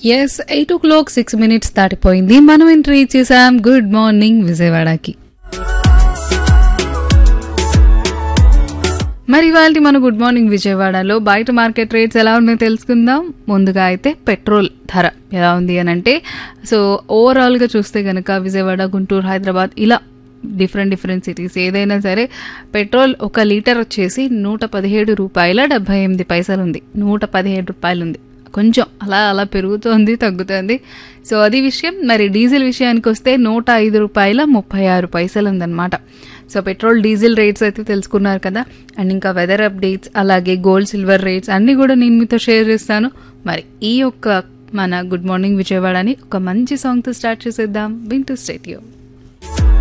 yes eight o'clock six minutes దాటిపోయింది మనం entry చేసాం గుడ్ మార్నింగ్ విజయవాడకి మరి ఇవాళ మన గుడ్ మార్నింగ్ విజయవాడలో బయట మార్కెట్ రేట్స్ ఎలా ఉన్నాయో తెలుసుకుందాం ముందుగా అయితే పెట్రోల్ ధర ఎలా ఉంది అని అంటే సో ఓవరాల్గా చూస్తే కనుక విజయవాడ గుంటూరు హైదరాబాద్ ఇలా డిఫరెంట్ డిఫరెంట్ సిటీస్ ఏదైనా సరే పెట్రోల్ ఒక లీటర్ వచ్చేసి నూట పదిహేడు రూపాయల డెబ్బై ఎనిమిది పైసలు ఉంది నూట పదిహేడు రూపాయలు ఉంది కొంచెం అలా అలా పెరుగుతోంది తగ్గుతోంది సో అది విషయం మరి డీజిల్ విషయానికి వస్తే నూట ఐదు రూపాయల ముప్పై ఆరు పైసలు ఉందన్నమాట సో పెట్రోల్ డీజిల్ రేట్స్ అయితే తెలుసుకున్నారు కదా అండ్ ఇంకా వెదర్ అప్డేట్స్ అలాగే గోల్డ్ సిల్వర్ రేట్స్ అన్నీ కూడా నేను మీతో షేర్ చేస్తాను మరి ఈ యొక్క మన గుడ్ మార్నింగ్ విజయవాడని ఒక మంచి సాంగ్తో స్టార్ట్ చేసేద్దాం వింటూ స్టేట్ యూ